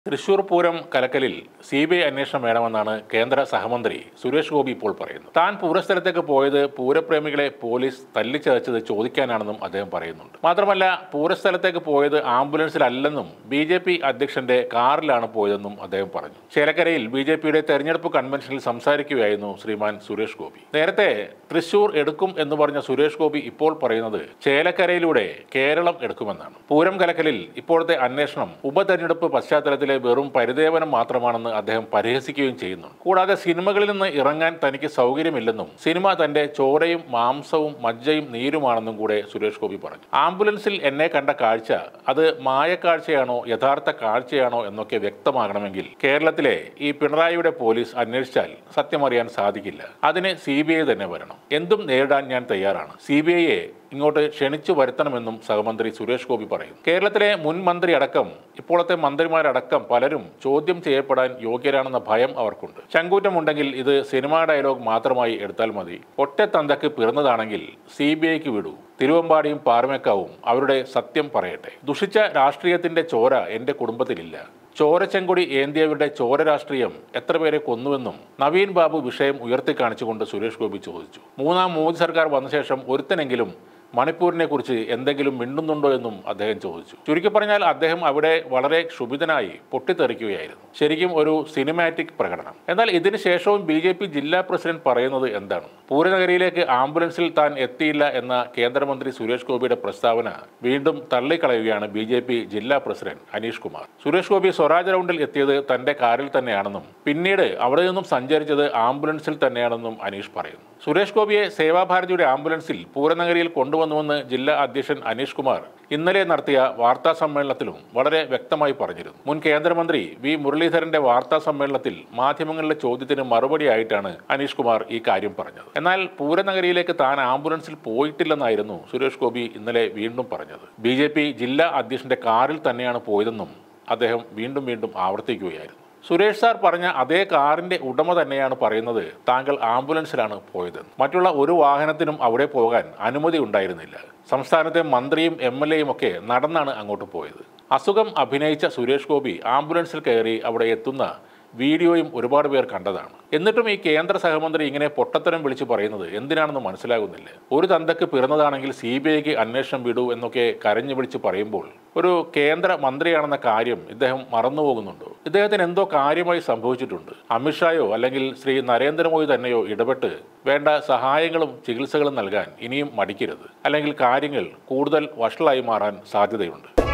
തൃശൂർ പൂരം കലക്കലിൽ C B I അന്വേഷണം വേണമെന്നാണ് കേന്ദ്ര സഹമന്ത്രി സുരേഷ് ഗോപി ഇപ്പോൾ പറയുന്നത് താൻ പൂരസ്ഥലത്തേക്ക് പോയത് പൂരപ്രേമികളെ പോലീസ് തല്ലിച്ചതച്ചത് ചോദിക്കാനാണെന്നും അദ്ദേഹം പറയുന്നുണ്ട് മാത്രമല്ല പൂരസ്ഥലത്തേക്ക് പോയത് ആംബുലൻസിലല്ലെന്നും ബി ജെ പി അധ്യക്ഷന്റെ കാറിലാണ് പോയതെന്നും അദ്ദേഹം പറഞ്ഞു ചേലക്കരയിൽ ബി ജെ പിയുടെ തെരഞ്ഞെടുപ്പ് കൺവെൻഷനിൽ സംസാരിക്കുകയായിരുന്നു ശ്രീമാൻ സുരേഷ് ഗോപി നേരത്തെ തൃശൂർ എടുക്കും എന്ന് പറഞ്ഞ സുരേഷ് ഗോപി ഇപ്പോൾ പറയുന്നത് ചേലക്കരയിലൂടെ കേരളം എടുക്കുമെന്നാണ് പൂരം കലക്കലിൽ ഇപ്പോഴത്തെ അന്വേഷണം ഉപതെരഞ്ഞെടുപ്പ് പശ്ചാത്തലത്തിലെ വെറും പരിദേവനം മാത്രമാണെന്ന് അദ്ദേഹം പരിഹസിക്കുകയും ചെയ്യുന്നുണ്ട് കൂടാതെ സിനിമകളിൽ നിന്ന് ഇറങ്ങാൻ തനിക്ക് സൗകര്യമില്ലെന്നും സിനിമ തന്റെ ചോരയും മാംസവും മജ്ജയും നീരുമാണെന്നും കൂടെ സുരേഷ് ഗോപി പറഞ്ഞു ആംബുലൻസിൽ എന്നെ കണ്ട കാഴ്ച അത് മായക്കാഴ്ചയാണോ യഥാർത്ഥ കാഴ്ചയാണോ എന്നൊക്കെ വ്യക്തമാകണമെങ്കിൽ കേരളത്തിലെ ഈ പിണറായിയുടെ പോലീസ് അന്വേഷിച്ചാൽ സത്യമറിയാൻ സാധിക്കില്ല അതിന് സി തന്നെ വരണം എന്തും നേരിടാൻ ഞാൻ തയ്യാറാണ് സി ബി ഐയെ ഇങ്ങോട്ട് ക്ഷണിച്ചു വരുത്തണമെന്നും സഹമന്ത്രി സുരേഷ് ഗോപി പറയും കേരളത്തിലെ മുൻ മന്ത്രി അടക്കം ഇപ്പോഴത്തെ മന്ത്രിമാരടക്കം പലരും ചോദ്യം ചെയ്യപ്പെടാൻ യോഗ്യരാണെന്ന ഭയം അവർക്കുണ്ട് ചങ്കൂറ്റമുണ്ടെങ്കിൽ ഇത് സിനിമാ ഡയലോഗ് മാത്രമായി എടുത്താൽ മതി ഒറ്റത്തന്തക്ക് പിറന്നതാണെങ്കിൽ സി ബി ഐക്ക് വിടൂ തിരുവമ്പാടിയും പാറമേക്കാവും അവരുടെ സത്യം പറയട്ടെ ദുഷിച്ച രാഷ്ട്രീയത്തിന്റെ ചോര എന്റെ കുടുംബത്തിലില്ല ചോരച്ചെങ്കൊടി ഏന്ത്യവരുടെ ചോര രാഷ്ട്രീയം എത്ര പേരെ കൊന്നുവെന്നും നവീൻ ബാബു വിഷയം ഉയർത്തിക്കാണിച്ചുകൊണ്ട് സുരേഷ് ഗോപി ചോദിച്ചു മൂന്നാം മോദി സർക്കാർ വന്ന ശേഷം ഒരുത്തനെങ്കിലും മണിപ്പൂരിനെ കുറിച്ച് എന്തെങ്കിലും മിണ്ടുന്നുണ്ടോ എന്നും അദ്ദേഹം ചോദിച്ചു ചുരുക്കി പറഞ്ഞാൽ അദ്ദേഹം അവിടെ വളരെ ക്ഷുഭിതനായി പൊട്ടിത്തെറിക്കുകയായിരുന്നു ശരിക്കും ഒരു സിനിമാറ്റിക് പ്രകടനം എന്നാൽ ഇതിന് ശേഷവും ബി ജെ പി ജില്ലാ പ്രസിഡന്റ് പറയുന്നത് എന്താണ് പൂരനഗരിയിലേക്ക് ആംബുലൻസിൽ താൻ എത്തിയില്ല എന്ന കേന്ദ്രമന്ത്രി സുരേഷ് ഗോപിയുടെ പ്രസ്താവന വീണ്ടും തള്ളിക്കളയുകയാണ് ബി ജെ പി ജില്ലാ പ്രസിഡന്റ് അനീഷ് കുമാർ സുരേഷ് ഗോപി സ്വരാജ് റൗണ്ടിൽ എത്തിയത് തന്റെ കാറിൽ തന്നെയാണെന്നും പിന്നീട് അവിടെ നിന്നും സഞ്ചരിച്ചത് ആംബുലൻസിൽ തന്നെയാണെന്നും അനീഷ് പറയുന്നു സുരേഷ് ഗോപിയെ സേവാഭാരതിയുടെ ആംബുലൻസിൽ പൂരനഗരിയിൽ കൊണ്ടുവന്നുവെന്ന് ജില്ലാ അധ്യക്ഷൻ അനീഷ് കുമാർ ഇന്നലെ നടത്തിയ വാർത്താ സമ്മേളനത്തിലും വളരെ വ്യക്തമായി പറഞ്ഞിരുന്നു മുൻ കേന്ദ്രമന്ത്രി വി മുരളീധരന്റെ വാർത്താ സമ്മേളനത്തിൽ മാധ്യമങ്ങളിലെ ചോദ്യത്തിന് മറുപടിയായിട്ടാണ് അനീഷ് കുമാർ ഈ കാര്യം പറഞ്ഞത് എന്നാൽ പൂരനഗരിയിലേക്ക് താൻ ആംബുലൻസിൽ പോയിട്ടില്ലെന്നായിരുന്നു സുരേഷ് ഗോപി ഇന്നലെ വീണ്ടും പറഞ്ഞത് ബി ജില്ലാ അധ്യക്ഷന്റെ കാറിൽ തന്നെയാണ് പോയതെന്നും അദ്ദേഹം വീണ്ടും വീണ്ടും ആവർത്തിക്കുകയായിരുന്നു സുരേഷ് സാർ പറഞ്ഞ അതേ കാറിന്റെ ഉടമ തന്നെയാണ് പറയുന്നത് താങ്കൾ ആംബുലൻസിലാണ് പോയത് മറ്റുള്ള ഒരു വാഹനത്തിനും അവിടെ പോകാൻ അനുമതി ഉണ്ടായിരുന്നില്ല സംസ്ഥാനത്തെ മന്ത്രിയും എം എൽ എയും ഒക്കെ നടന്നാണ് അങ്ങോട്ട് പോയത് അസുഖം അഭിനയിച്ച സുരേഷ് ഗോപി ആംബുലൻസിൽ കയറി അവിടെ എത്തുന്ന വീഡിയോയും ഒരുപാട് പേർ കണ്ടതാണ് എന്നിട്ടും ഈ കേന്ദ്ര സഹമന്ത്രി ഇങ്ങനെ പൊട്ടത്തരം വിളിച്ചു പറയുന്നത് എന്തിനാണെന്ന് മനസ്സിലാകുന്നില്ല ഒരു തന്തക്ക് പിറന്നതാണെങ്കിൽ സി ബി ഐക്ക് അന്വേഷണം വിടൂ എന്നൊക്കെ കരഞ്ഞു വിളിച്ച് പറയുമ്പോൾ ഒരു കേന്ദ്ര മന്ത്രിയാണെന്ന കാര്യം ഇദ്ദേഹം മറന്നുപോകുന്നുണ്ടോ ഇദ്ദേഹത്തിന് എന്തോ കാര്യമായി സംഭവിച്ചിട്ടുണ്ട് അമിത്ഷായോ അല്ലെങ്കിൽ ശ്രീ നരേന്ദ്രമോദി തന്നെയോ ഇടപെട്ട് വേണ്ട സഹായങ്ങളും ചികിത്സകളും നൽകാൻ ഇനിയും മടിക്കരുത് അല്ലെങ്കിൽ കാര്യങ്ങൾ കൂടുതൽ വഷളായി മാറാൻ സാധ്യതയുണ്ട്